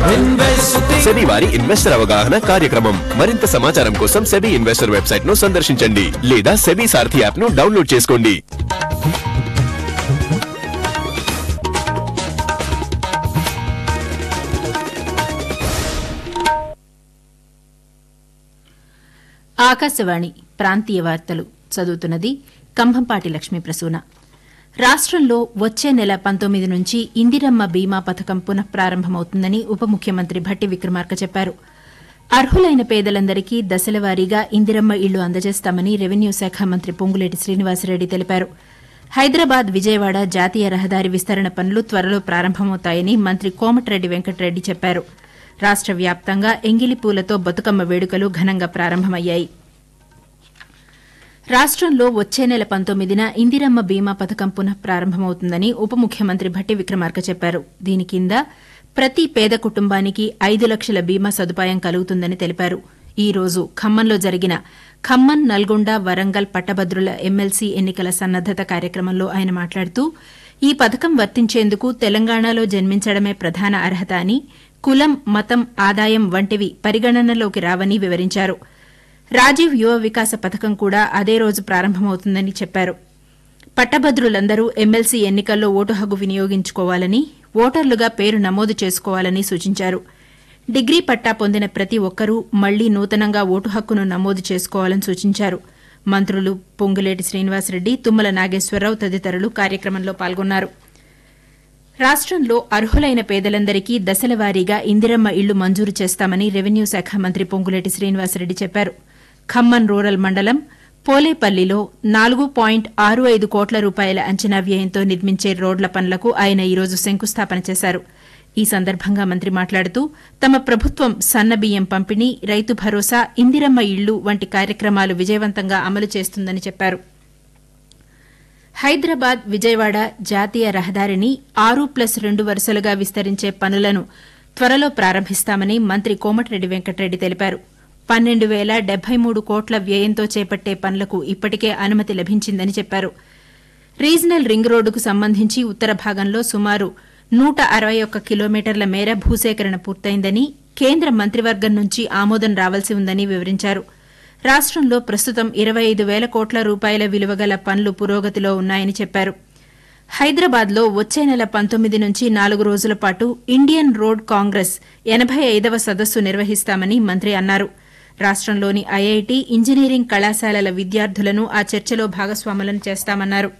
SEBI వారి investor అవగాహన కార్యక్రమం మరింత సమాచారం కోసం సెబీ ఇన్వెస్టర్ వెబ్సైట్ ను సందర్శించండి లేదా సెబీ సారథి యాప్ ను డౌన్లోడ్ చేసుకోండి ఆకాశవాణి ప్రాంతీయ వార్తలు చదువుతున్నది కంభంపాటి లక్ష్మీ ప్రసూన రాష్ట్రంలో వచ్చే నెల పంతొమ్మిది నుంచి ఇందిరమ్మ బీమా పథకం పునః ప్రారంభమవుతుందని ఉప ముఖ్యమంత్రి భట్టి విక్రమార్క చెప్పారు అర్హులైన పేదలందరికీ దశలవారీగా ఇందిరమ్మ ఇళ్లు అందజేస్తామని రెవెన్యూ శాఖ మంత్రి పొంగులేటి శ్రీనివాసరెడ్డి తెలిపారు హైదరాబాద్ విజయవాడ జాతీయ రహదారి విస్తరణ పనులు త్వరలో ప్రారంభమవుతాయని మంత్రి కోమటిరెడ్డి వెంకటరెడ్డి చెప్పారు రాష్ట వ్యాప్తంగా ఎంగిలి పూలతో బతుకమ్మ వేడుకలు ఘనంగా ప్రారంభమయ్యాయి రాష్ట్రంలో వచ్చే నెల పంతొమ్మిదిన ఇందిరమ్మ బీమా పథకం పునః ప్రారంభమవుతుందని ఉప ముఖ్యమంత్రి భట్టి విక్రమార్క చెప్పారు దీని కింద ప్రతి పేద కుటుంబానికి ఐదు లక్షల బీమా సదుపాయం కలుగుతుందని తెలిపారు ఈ రోజు ఖమ్మంలో జరిగిన ఖమ్మం నల్గొండ వరంగల్ పట్టభద్రుల ఎమ్మెల్సీ ఎన్నికల సన్నద్దత కార్యక్రమంలో ఆయన మాట్లాడుతూ ఈ పథకం వర్తించేందుకు తెలంగాణలో జన్మించడమే ప్రధాన అర్హత అని కులం మతం ఆదాయం వంటివి పరిగణనలోకి రావని వివరించారు రాజీవ్ యువ వికాస పథకం కూడా అదే రోజు ప్రారంభమవుతుందని చెప్పారు పట్టభద్రులందరూ ఎమ్మెల్సీ ఎన్నికల్లో ఓటు హక్కు వినియోగించుకోవాలని ఓటర్లుగా పేరు నమోదు చేసుకోవాలని సూచించారు డిగ్రీ పట్టా పొందిన ప్రతి ఒక్కరూ మళ్లీ నూతనంగా ఓటు హక్కును నమోదు చేసుకోవాలని సూచించారు మంత్రులు పొంగులేటి శ్రీనివాసరెడ్డి తుమ్మల నాగేశ్వరరావు తదితరులు కార్యక్రమంలో పాల్గొన్నారు రాష్ట్రంలో అర్హులైన పేదలందరికీ దశలవారీగా ఇందిరమ్మ ఇళ్లు మంజూరు చేస్తామని రెవెన్యూ శాఖ మంత్రి పొంగులేటి శ్రీనివాసరెడ్డి చెప్పారు ఖమ్మం రూరల్ మండలం పోలేపల్లిలో నాలుగు పాయింట్ ఆరు ఐదు కోట్ల రూపాయల అంచనా వ్యయంతో నిర్మించే రోడ్ల పనులకు ఆయన ఈరోజు శంకుస్థాపన చేశారు ఈ సందర్భంగా మంత్రి మాట్లాడుతూ తమ ప్రభుత్వం సన్నబియ్యం పంపిణీ రైతు భరోసా ఇందిరమ్మ ఇళ్లు వంటి కార్యక్రమాలు విజయవంతంగా అమలు చేస్తుందని చెప్పారు హైదరాబాద్ విజయవాడ జాతీయ రహదారిని ఆరు ప్లస్ రెండు వరుసలుగా విస్తరించే పనులను త్వరలో ప్రారంభిస్తామని మంత్రి కోమటిరెడ్డి వెంకటరెడ్డి తెలిపారు పన్నెండు వేల డెబ్బై మూడు కోట్ల వ్యయంతో చేపట్టే పనులకు ఇప్పటికే అనుమతి లభించిందని చెప్పారు రీజనల్ రింగ్ రోడ్డుకు సంబంధించి ఉత్తర భాగంలో సుమారు నూట అరవై ఒక్క కిలోమీటర్ల మేర భూసేకరణ పూర్తయిందని కేంద్ర మంత్రివర్గం నుంచి ఆమోదం రావాల్సి ఉందని వివరించారు రాష్ట్రంలో ప్రస్తుతం ఇరవై ఐదు వేల కోట్ల రూపాయల విలువగల పనులు పురోగతిలో ఉన్నాయని చెప్పారు హైదరాబాద్లో వచ్చే నెల పంతొమ్మిది నుంచి నాలుగు రోజుల పాటు ఇండియన్ రోడ్ కాంగ్రెస్ ఎనబై ఐదవ సదస్సు నిర్వహిస్తామని మంత్రి అన్నారు రాష్ట్రంలోని ఐఐటి ఇంజనీరింగ్ కళాశాలల విద్యార్థులను ఆ చర్చలో భాగస్వాములను చేస్తామన్నారు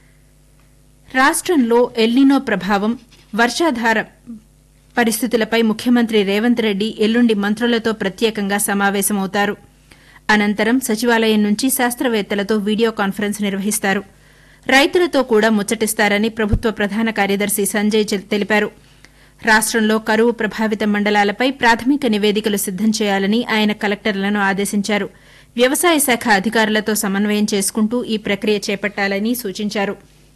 రాష్ట్రంలో ఎల్నినో ప్రభావం వర్షాధార పరిస్థితులపై ముఖ్యమంత్రి రేవంత్ రెడ్డి ఎల్లుండి మంత్రులతో ప్రత్యేకంగా సమావేశమవుతారు అనంతరం సచివాలయం నుంచి శాస్త్రవేత్తలతో వీడియో కాన్ఫరెన్స్ నిర్వహిస్తారు రైతులతో కూడా ముచ్చటిస్తారని ప్రభుత్వ ప్రధాన కార్యదర్శి సంజయ్ చె- తెలిపారు రాష్ట్రంలో కరువు ప్రభావిత మండలాలపై ప్రాథమిక నివేదికలు సిద్దం చేయాలని ఆయన కలెక్టర్లను ఆదేశించారు వ్యవసాయ శాఖ అధికారులతో సమన్వయం చేసుకుంటూ ఈ ప్రక్రియ చేపట్టాలని సూచించారు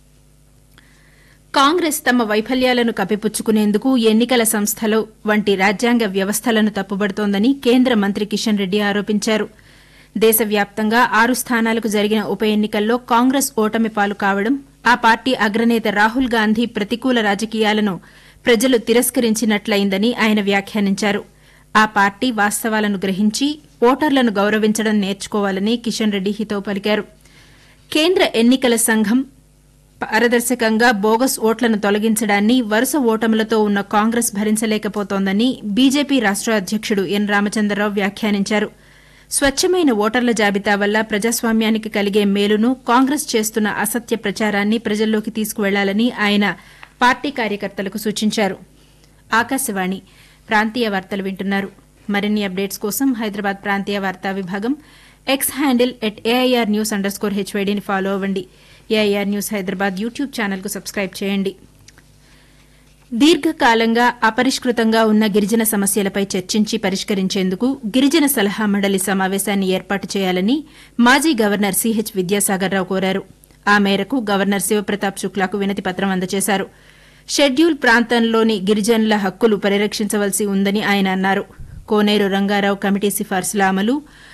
కాంగ్రెస్ తమ వైఫల్యాలను కప్పిపుచ్చుకునేందుకు ఎన్నికల సంస్థలు వంటి రాజ్యాంగ వ్యవస్థలను తప్పుబడుతోందని కేంద్ర మంత్రి కిషన్ రెడ్డి ఆరోపించారు దేశవ్యాప్తంగా ఆరు స్థానాలకు జరిగిన ఉప ఎన్నికల్లో కాంగ్రెస్ ఓటమి పాలు కావడం ఆ పార్టీ అగ్రనేత రాహుల్ గాంధీ ప్రతికూల రాజకీయాలను ప్రజలు తిరస్కరించినట్లయిందని ఆయన వ్యాఖ్యానించారు ఆ పార్టీ వాస్తవాలను గ్రహించి ఓటర్లను గౌరవించడం నేర్చుకోవాలని కిషన్ రెడ్డి హితవు పలికారు కేంద్ర ఎన్నికల సంఘం పారదర్శకంగా బోగస్ ఓట్లను తొలగించడాన్ని వరుస ఓటములతో ఉన్న కాంగ్రెస్ భరించలేకపోతోందని బీజేపీ రాష్ట అధ్యక్షుడు ఎన్ రామచంద్రరావు వ్యాఖ్యానించారు స్వచ్ఛమైన ఓటర్ల జాబితా వల్ల ప్రజాస్వామ్యానికి కలిగే మేలును కాంగ్రెస్ చేస్తున్న అసత్య ప్రచారాన్ని ప్రజల్లోకి తీసుకువెళ్లాలని ఆయన పార్టీ కార్యకర్తలకు సూచించారు ఆకాశవాణి ప్రాంతీయ వార్తలు వింటున్నారు మరిన్ని అప్డేట్స్ కోసం హైదరాబాద్ ప్రాంతీయ వార్తా విభాగం X handle at AIR news underscore హెచ్వైడీని ఫాలో అవ్వండి ఏఐఆర్ న్యూస్ హైదరాబాద్ యూట్యూబ్ ఛానల్కు సబ్స్క్రైబ్ చేయండి దీర్ఘకాలంగా అపరిష్కృతంగా ఉన్న గిరిజన సమస్యలపై చర్చించి పరిష్కరించేందుకు గిరిజన సలహా మండలి సమావేశాన్ని ఏర్పాటు చేయాలని మాజీ గవర్నర్ సిహెచ్ విద్యాసాగర్రావు కోరారు ఆ మేరకు గవర్నర్ శివప్రతాప్ శుక్లాకు వినతి పత్రం అందజేశారు షెడ్యూల్ ప్రాంతంలోని గిరిజనుల హక్కులు పరిరక్షించవలసి ఉందని ఆయన అన్నారు కోనేరు రంగారావు కమిటీ సిఫార్సుల అమలు